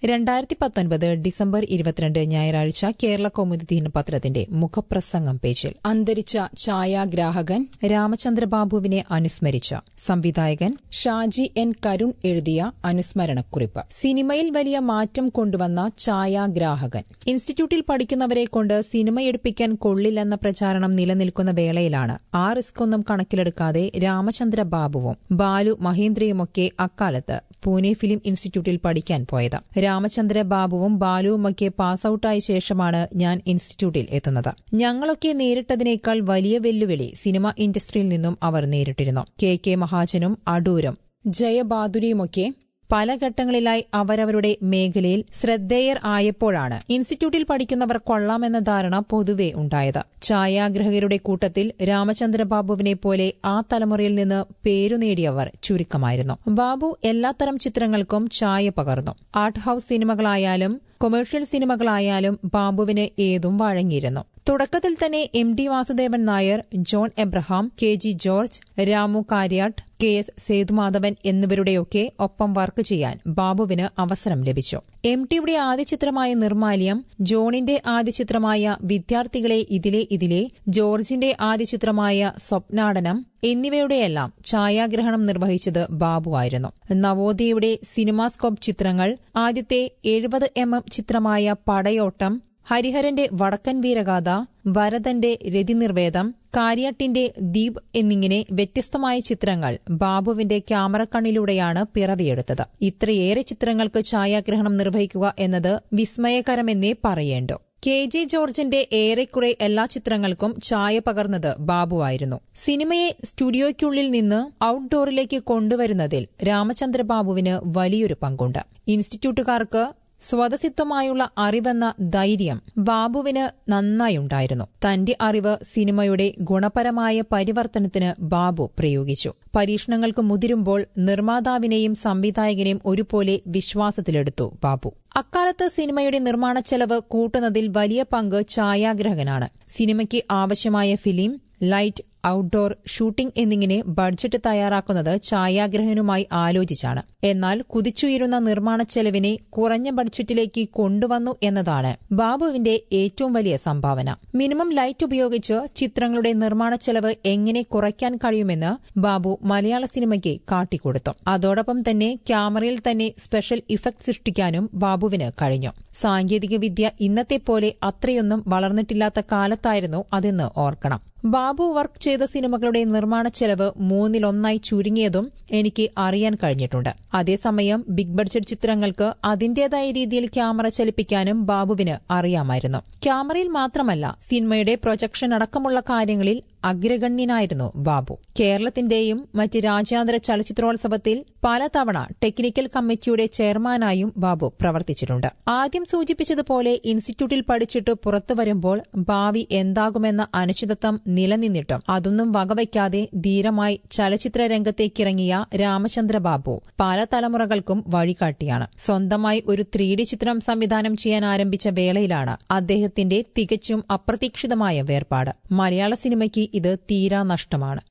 രണ്ടായിരത്തി പത്തൊൻപത് ഡിസംബർ ഇരുപത്തിരണ്ട് ഞായറാഴ്ച കേരള കൗമുദി ദിനപത്രത്തിന്റെ മുഖപ്രസംഗം പേജിൽ അന്തരിച്ച ഛായാഗ്രാഹകൻ രാമചന്ദ്രബാബുവിനെ അനുസ്മരിച്ച സംവിധായകൻ ഷാജി എൻ കരുൺ എഴുതിയ അനുസ്മരണക്കുറിപ്പ് സിനിമയിൽ വലിയ മാറ്റം കൊണ്ടുവന്ന ഛായാഗ്രാഹകൻ ഇൻസ്റ്റിറ്റ്യൂട്ടിൽ പഠിക്കുന്നവരെ കൊണ്ട് സിനിമയെടുപ്പിക്കാൻ കൊള്ളില്ലെന്ന പ്രചാരണം നിലനിൽക്കുന്ന വേളയിലാണ് ആ റിസ്കൊന്നും കണക്കിലെടുക്കാതെ രാമചന്ദ്ര ബാബുവും ബാലു മഹേന്ദ്രയുമൊക്കെ അക്കാലത്ത് പൂനെ ഫിലിം ഇൻസ്റ്റിറ്റ്യൂട്ടിൽ പഠിക്കാൻ പോയത് രാമചന്ദ്ര ബാബുവും ബാലുവുമൊക്കെ പാസ് ഔട്ടായ ശേഷമാണ് ഞാൻ ഇൻസ്റ്റിറ്റ്യൂട്ടിൽ എത്തുന്നത് ഞങ്ങളൊക്കെ നേരിട്ടതിനേക്കാൾ വലിയ വെല്ലുവിളി സിനിമ ഇൻഡസ്ട്രിയിൽ നിന്നും അവർ നേരിട്ടിരുന്നു കെ കെ മഹാജനും അടൂരും ജയബാദുരിയുമൊക്കെ പല ഘട്ടങ്ങളിലായി അവരവരുടെ മേഖലയിൽ ശ്രദ്ധേയർ ആയപ്പോഴാണ് ഇൻസ്റ്റിറ്റ്യൂട്ടിൽ പഠിക്കുന്നവർ കൊള്ളാമെന്ന ധാരണ പൊതുവെ ഉണ്ടായത് ഛായാഗ്രഹകരുടെ കൂട്ടത്തിൽ രാമചന്ദ്രബാബുവിനെ പോലെ ആ തലമുറയിൽ നിന്ന് പേരുനേടിയവർ ചുരുക്കമായിരുന്നു ബാബു എല്ലാത്തരം ചിത്രങ്ങൾക്കും ഛായ പകർന്നു ആർട്ട് ഹൌസ് സിനിമകളായാലും കൊമേഴ്ഷ്യൽ സിനിമകളായാലും ബാബുവിന് ഏതും വഴങ്ങിയിരുന്നു തുടക്കത്തിൽ തന്നെ M D Vasudevan Nair John Abraham K G George Ramu Kariat K S Sethumadhavan എന്നിവരുടെയൊക്കെ ഒപ്പം വർക്ക് ചെയ്യാൻ ബാബുവിന് അവസരം ലഭിച്ചു എം ടിയുടെ ആദ്യ ചിത്രമായ നിർമാല്യം ജോണിന്റെ ആദ്യ ചിത്രമായ വിദ്യാർത്ഥികളെ ഇതിലെ ഇതിലെ ജോർജിന്റെ ആദ്യ ചിത്രമായ സ്വപ്നാടനം എന്നിവയുടെയെല്ലാം ഛായാഗ്രഹണം നിർവഹിച്ചത് ബാബുവായിരുന്നു നവോദയയുടെ സിനിമാസ്കോപ്പ് ചിത്രങ്ങൾ ആദ്യത്തെ എഴുപത് എം എം ചിത്രമായ പടയോട്ടം ഹരിഹരന്റെ വടക്കൻ വീരഗാഥ വരദന്റെ രതിനിർവേദം കാര്യട്ടിന്റെ ദീപ് എന്നിങ്ങനെ വ്യത്യസ്തമായ ചിത്രങ്ങൾ ബാബുവിന്റെ ക്യാമറ കണ്ണിലൂടെയാണ് പിറവിയെടുത്തത് ഇത്രയേറെ ചിത്രങ്ങൾക്ക് ഛായാഗ്രഹണം നിർവഹിക്കുക എന്നത് വിസ്മയകരമെന്നേ പറയേണ്ടു കെ ജെ ജോർജിന്റെ ഏറെക്കുറെ എല്ലാ ചിത്രങ്ങൾക്കും ഛായ പകർന്നത് ബാബുവായിരുന്നു സിനിമയെ സ്റ്റുഡിയോയ്ക്കുള്ളിൽ നിന്ന് ഔട്ട്ഡോറിലേക്ക് കൊണ്ടുവരുന്നതിൽ രാമചന്ദ്ര ബാബുവിന് വലിയൊരു പങ്കുണ്ട് ഇൻസ്റ്റിറ്റ്യൂട്ടുകാർക്ക് സ്വതസിത്വമായുള്ള അറിവെന്ന ധൈര്യം ബാബുവിന് നന്നായുണ്ടായിരുന്നു തന്റെ അറിവ് സിനിമയുടെ ഗുണപരമായ പരിവർത്തനത്തിന് ബാബു പ്രയോഗിച്ചു പരീക്ഷണങ്ങൾക്ക് മുതിരുമ്പോൾ നിർമ്മാതാവിനെയും സംവിധായകനെയും ഒരുപോലെ വിശ്വാസത്തിലെടുത്തു ബാബു അക്കാലത്ത് സിനിമയുടെ നിർമ്മാണ ചെലവ് കൂട്ടുന്നതിൽ വലിയ പങ്ക് ഛായാഗ്രഹകനാണ് സിനിമയ്ക്ക് ആവശ്യമായ ഫിലിം ലൈറ്റ് ഔട്ട്ഡോർ ഷൂട്ടിംഗ് എന്നിങ്ങനെ ബഡ്ജറ്റ് തയ്യാറാക്കുന്നത് ഛായാഗ്രഹനുമായി ആലോചിച്ചാണ് എന്നാൽ കുതിച്ചുയരുന്ന നിർമ്മാണ ചെലവിനെ കുറഞ്ഞ ബഡ്ജറ്റിലേക്ക് കൊണ്ടുവന്നു എന്നതാണ് ബാബുവിന്റെ ഏറ്റവും വലിയ സംഭാവന മിനിമം ലൈറ്റ് ഉപയോഗിച്ച് ചിത്രങ്ങളുടെ നിർമ്മാണ ചെലവ് എങ്ങനെ കുറയ്ക്കാൻ കഴിയുമെന്ന് ബാബു മലയാള സിനിമയ്ക്ക് കാട്ടിക്കൊടുത്തു അതോടൊപ്പം തന്നെ ക്യാമറയിൽ തന്നെ സ്പെഷ്യൽ ഇഫക്ട് സൃഷ്ടിക്കാനും ബാബുവിന് കഴിഞ്ഞു സാങ്കേതികവിദ്യ ഇന്നത്തെ പോലെ അത്രയൊന്നും വളർന്നിട്ടില്ലാത്ത കാലത്തായിരുന്നു അതെന്ന് ഓർക്കണം ബാബു വർക്ക് ചെയ്ത സിനിമകളുടെ നിർമ്മാണ ചെലവ് മൂന്നിലൊന്നായി ചുരുങ്ങിയതും എനിക്ക് അറിയാൻ കഴിഞ്ഞിട്ടുണ്ട് അതേസമയം ബിഗ് ബഡ്ജറ്റ് ചിത്രങ്ങൾക്ക് അതിന്റേതായ രീതിയിൽ ക്യാമറ ചലിപ്പിക്കാനും ബാബുവിന് അറിയാമായിരുന്നു ക്യാമറയിൽ മാത്രമല്ല സിനിമയുടെ പ്രൊജക്ഷൻ അടക്കമുള്ള കാര്യങ്ങളിൽ അഗ്രഗണ്യനായിരുന്നു ബാബു കേരളത്തിന്റെയും മറ്റ് രാജ്യാന്തര ചലച്ചിത്രോത്സവത്തിൽ പലതവണ ടെക്നിക്കൽ കമ്മിറ്റിയുടെ ചെയർമാനായും ബാബു പ്രവർത്തിച്ചിട്ടുണ്ട് ആദ്യം സൂചിപ്പിച്ചതുപോലെ ഇൻസ്റ്റിറ്റ്യൂട്ടിൽ പഠിച്ചിട്ട് പുറത്തു വരുമ്പോൾ ഭാവി എന്താകുമെന്ന അനിശ്ചിതത്വം നിലനിന്നിട്ടും അതൊന്നും വകവയ്ക്കാതെ ധീരമായി ചലച്ചിത്ര രംഗത്തേക്കിറങ്ങിയ രാമചന്ദ്ര ബാബു പല തലമുറകൾക്കും വഴികാട്ടിയാണ് സ്വന്തമായി ഒരു ത്രീ ഡി ചിത്രം സംവിധാനം ചെയ്യാൻ ആരംഭിച്ച വേളയിലാണ് അദ്ദേഹത്തിന്റെ തികച്ചും അപ്രതീക്ഷിതമായ വേർപാട് മലയാള സിനിമയ്ക്ക് ഇത് തീരാ നഷ്ടമാണ്